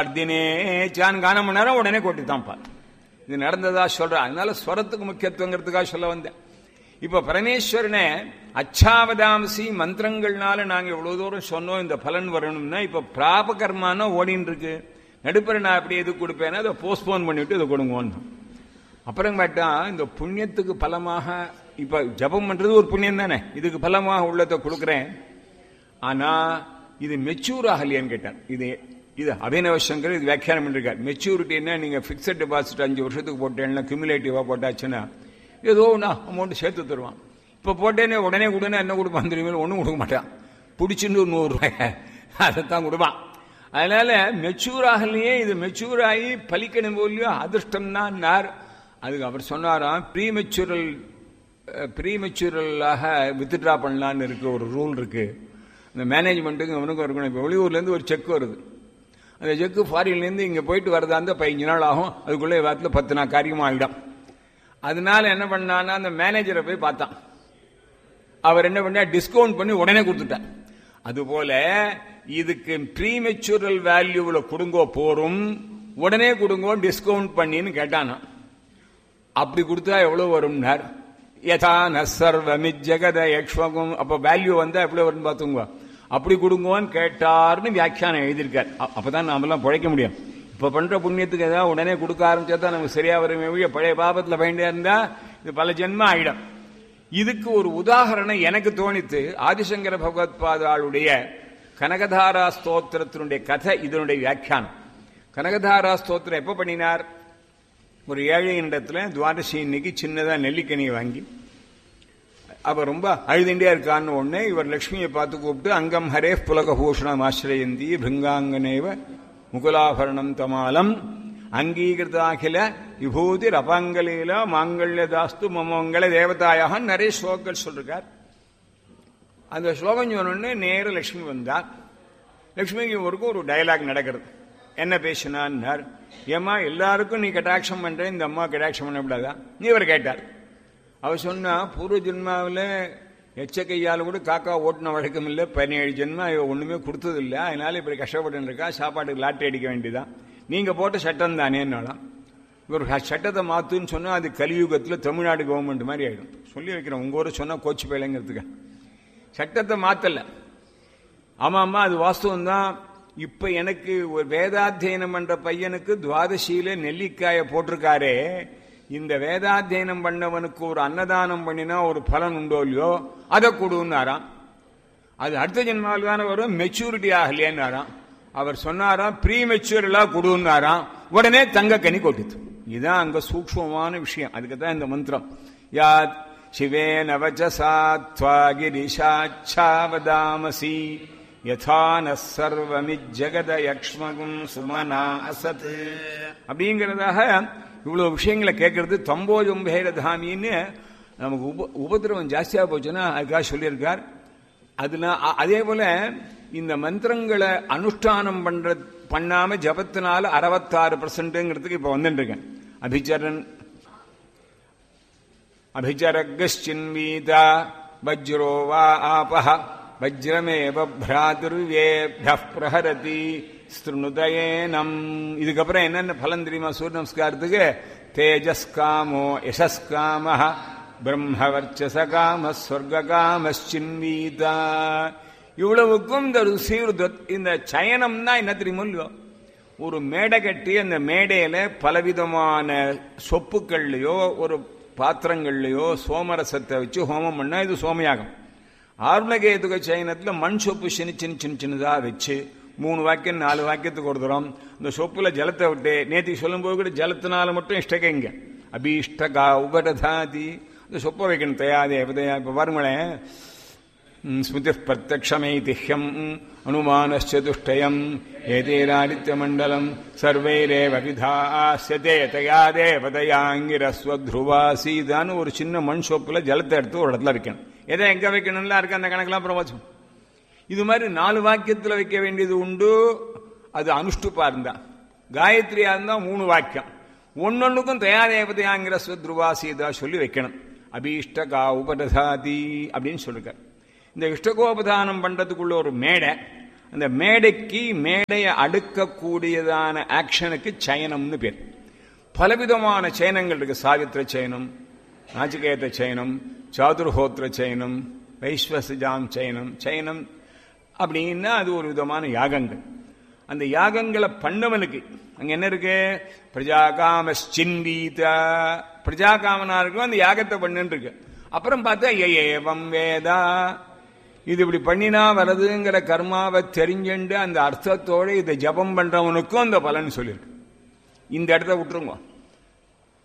அர்த்தினேச்சான் கானம் பண்ணாரா உடனே கொட்டித்தான்ப்பா இது நடந்ததா சொல்றேன் அதனால ஸ்வரத்துக்கு முக்கியத்துவங்கிறதுக்காக சொல்ல வந்தேன் இப்ப பரமேஸ்வரனை அச்சாவதாம்சி மந்திரங்கள்னால நாங்க இவ்வளவு தூரம் சொன்னோம் இந்த பலன் வரணும்னா இப்ப பிராப கர்மானா ஓடின்னு இருக்கு நடுப்பற நான் அப்படி எது கொடுப்பேன்னா அதை போஸ்ட்போன் பண்ணிவிட்டு இதை கொடுங்கன்னு அப்புறம் கேட்டா இந்த புண்ணியத்துக்கு பலமாக இப்ப ஜபம் பண்றது ஒரு புண்ணியம் தானே இதுக்கு பலமாக உள்ளதை கொடுக்குறேன் ஆனா இது மெச்சூர் ஆகலையான்னு கேட்டார் இது இது அபிநவ சங்கர் இது வியாக்கியானம் பண்ணிருக்கார் மெச்சூரிட்டின்னா நீங்க பிக்சட் டெபாசிட் அஞ்சு வருஷத்துக்கு போட்டேன்னா கியூமுலேட்டிவா போட்டாச்சுன்னா ஏதோ ஒன்றா அமௌண்ட் சேர்த்து தருவான் இப்போ போட்டேனே உடனே கொடுனா என்ன கொடுப்பான் தெரியுமா ஒன்றும் கொடுக்க மாட்டான் பிடிச்சின்னு ஒரு நூறுரூவாய் அதைத்தான் கொடுப்பான் அதனால மெச்சூர் ஆகலையே இது மெச்சூர் ஆகி பலிக்கணும் போலியோ அதிர்ஷ்டம் தான் நார் அதுக்கு அவர் சொன்னாராம் ப்ரீ மெச்சூரல் ப்ரீ மெச்சூரலாக வித்ட்ரா பண்ணலான்னு இருக்கு ஒரு ரூல் இருக்கு இந்த மேனேஜ்மெண்ட்டுக்கு அவனுக்கும் இருக்கணும் இப்போ வெளியூர்லேருந்து ஒரு செக் வருது அந்த செக்கு ஃபாரின்லேருந்து இங்கே போயிட்டு வரதா இருந்தால் பதினஞ்சு நாள் ஆகும் அதுக்குள்ளே வாரத்தில் பத்து நாள் காரியமாக ஆகிடும் அதனால என்ன பண்ணான்னா அந்த மேனேஜரை போய் பார்த்தான் அவர் என்ன பண்ணா டிஸ்கவுண்ட் பண்ணி உடனே கொடுத்துட்டார் அதுபோல இதுக்கு ப்ரீமெச்சுரல் வேல்யூவில் கொடுங்கோ போரும் உடனே கொடுங்கோ டிஸ்கவுண்ட் பண்ணின்னு கேட்டானா அப்படி கொடுத்தா எவ்வளவு வரும்னார் யதா நசர்வமி ஜெகத யக்ஷ்வகம் அப்ப வேல்யூ வந்தா எவ்வளவு வரும் பார்த்துங்க அப்படி கொடுங்கோன்னு கேட்டார்னு வியாக்கியானம் எழுதியிருக்கார் அ- அப்பதான் நாமெல்லாம் பிழைக்க முடியும் இப்ப பண்ற புண்ணியத்துக்கு ஏதாவது உடனே கொடுக்க ஆரம்பிச்சா தான் நமக்கு சரியா வரும் ஒழிய பழைய பாபத்துல வேண்டியா இருந்தா இது பல ஜென்மம் ஆயிடும் இதுக்கு ஒரு உதாகரணம் எனக்கு தோணித்து ஆதிசங்கர பகவத்பாதாளுடைய கனகதாரா ஸ்தோத்திரத்தினுடைய கதை இதனுடைய வியாக்கியானம் கனகதாரா ஸ்தோத்திரம் எப்ப பண்ணினார் ஒரு ஏழையின் இடத்துல துவாதசி இன்னைக்கு சின்னதா நெல்லிக்கனியை வாங்கி அவ ரொம்ப அழுதுண்டே இருக்கான்னு ஒண்ணு இவர் லட்சுமியை பார்த்து கூப்பிட்டு அங்கம் ஹரே புலகபூஷணம் ஆசிரயந்தி பிருங்காங்கனேவ முகுலாபரணம் தமாலம் அங்கீகிருதாகில விபூதி ரபாங்கலீல மாங்கல்யதாஸ்து மமங்கல தேவதாயாக நிறைய ஸ்லோகங்கள் சொல்லிருக்கார் அந்த ஸ்லோகம் சொன்னோடனே நேர லட்சுமி வந்தார் லட்சுமிக்கு இவருக்கும் ஒரு டயலாக் நடக்கிறது என்ன பேசினார் ஏம்மா எல்லாருக்கும் நீ கட்டாட்சம் பண்ற இந்த அம்மா கட்டாட்சம் பண்ணக்கூடாதா நீ இவர் கேட்டார் அவர் சொன்னா பூர்வ ஜென்மாவில் எச்ச கையால் கூட காக்கா ஓட்டின வழக்கம் இல்லை பதினேழு ஜென்மா இவ ஒண்ணுமே கொடுத்தது இல்லை அதனால இப்படி கஷ்டப்பட்டு இருக்கா சாப்பாட்டுக்கு லாட்டரி அடிக்க வேண்டியதான் நீங்க போட்ட சட்டம் தானேன்னாலாம் இவர் சட்டத்தை மாத்துன்னு சொன்னா அது கலியுகத்துல தமிழ்நாடு கவர்மெண்ட் மாதிரி ஆயிடும் சொல்லி வைக்கிறேன் உங்க ஊரை சொன்னா கோச்சு பயிலங்கிறதுக்கு சட்டத்தை மாத்தல ஆமா ஆமா அது வாஸ்தவம் தான் இப்ப எனக்கு ஒரு வேதாத்தியனம் பண்ற பையனுக்கு துவாதசியில நெல்லிக்காய போட்டிருக்காரே இந்த வேதாத்தியனம் பண்ணவனுக்கு ஒரு அன்னதானம் பண்ணினா ஒரு பலன் உண்டோ இல்லையோ அதை கொடுன்னாராம் அது அடுத்த ஜென்மாவில் தானே வரும் மெச்சூரிட்டி ஆகலையேன்னாராம் அவர் சொன்னாராம் ப்ரீ மெச்சூரலா கொடுன்னாராம் உடனே தங்க கனி கொட்டுது இதுதான் அங்க சூக்ஷ்மமான விஷயம் அதுக்கு தான் இந்த மந்திரம் யாத் சிவேன வச்சசா த்வாகிரிஷாச்சாவதாமசி யதா ந சர்வமி ஜெகத யக்ஷ்மகும் சுமனா அசத் அப்படிங்கிறதாக இவ்வளவு விஷயங்களை கேட்கறது தம்போஜம்பேரதாமின்னு நமக்கு உப உபதிரவம் ஜாஸ்தியா போச்சுன்னா அதுக்காக சொல்லியிருக்கார் அதுல அ- அதே போல இந்த மந்திரங்களை அனுஷ்டானம் பண்ற பண்ணாம ஜபத்தினால அறுபத்தாறு பர்சன்ட்ங்கிறதுக்கு இப்ப வந்துட்டு இருக்கேன் அபிச்சரன் அபிச்சரகச்சின்வீதா வஜ்ரோ வா ஆபஹ வஜ்ரமேவ பிராதுர்வேபிய பிரஹரதி ஸ்ருணுதயேனம் இதுக்கப்புறம் என்னென்ன பலன் தெரியுமா சூரிய நமஸ்காரத்துக்கு தேஜஸ் காமோ யசஸ் காம பிரம்மவர்ச்சச காம ஸ்வர்க காமச்சின்வீதா இவ்வளவுக்கும் இந்த சீர்தத் இந்த சயனம் தான் என்ன தெரியுமோ இல்லையோ ஒரு மேடை கட்டி அந்த மேடையில பலவிதமான சொப்புக்கள்லயோ ஒரு பாத்திரங்கள்லயோ சோமரசத்தை வச்சு ஹோமம் பண்ணா இது சோமயாகம் ஆர்மகேதுக சயனத்துல மண் சொப்பு சின்ன சின்ன சின்ன சின்னதா வச்சு மூணு வாக்கியம் நாலு வாக்கியத்துக்கு ஒரு தரம் இந்த சொப்புல ஜலத்தை விட்டு நேத்தி சொல்லும்போது கூட ஜலத்தினால மட்டும் இஷ்டகைங்க அபீஷ்டகா உபரதாதி இந்த சொப்பை வைக்கணும் தயாதே தேவதையா இப்ப பாருங்களேன் ஸ்மிருதி பிரத்யக்ஷமைதிஹ்யம் அனுமானச்சதுஷ்டயம் ஏதேராதித்யமண்டலம் சர்வைரேவ விதாஸ்யதே தயா தேவதையாங்கிரஸ்வத்ருவாசீதான்னு ஒரு சின்ன மண் சோப்புல ஜலத்தை எடுத்து ஒரு இடத்துல வைக்கணும் எதை எங்க வைக்கணும்ல இருக்கு அந்த கணக்கெல்லாம் பிரவச்சம் இது மாதிரி நாலு வாக்கியத்துல வைக்க வேண்டியது உண்டு அது அனுஷ்டுப்பா இருந்தா காயத்ரியா இருந்தா மூணு வாக்கியம் ஒன்னொன்னுக்கும் தயா தேவதையாங்கிற ஸ்வத்ருவாசீதா சொல்லி வைக்கணும் அபீஷ்டகா உபததாதி அப்படின்னு சொல்லிருக்கார் இந்த இஷ்டகோபதானம் பண்றதுக்குள்ள ஒரு மேடை அந்த மேடைக்கு மேடையை அடுக்கக்கூடியதான ஆக்ஷனுக்கு சயனம்னு பேர் பலவிதமான சயனங்கள் இருக்கு சாவித்திர சயனம் நாச்சிகேத சயனம் சாதுர்ஹோத்திர சயனம் வைஸ்வசஜாம் சயனம் சயனம் அப்படின்னா அது ஒரு விதமான யாகங்கள் அந்த யாகங்களை பண்ணவனுக்கு அங்க என்ன இருக்கு பிரஜாகாம சிந்தீத பிரஜாகாமனா இருக்கும் அந்த யாகத்தை பண்ணுன்னு இருக்கு அப்புறம் பார்த்தா ஏவம் வேதா இது இப்படி பண்ணினா வரதுங்கிற கர்மாவை தெரிஞ்சுண்டு அந்த அர்த்தத்தோட இதை ஜபம் பண்றவனுக்கும் அந்த பலன் சொல்லியிருக்கு இந்த இடத்த விட்டுருங்க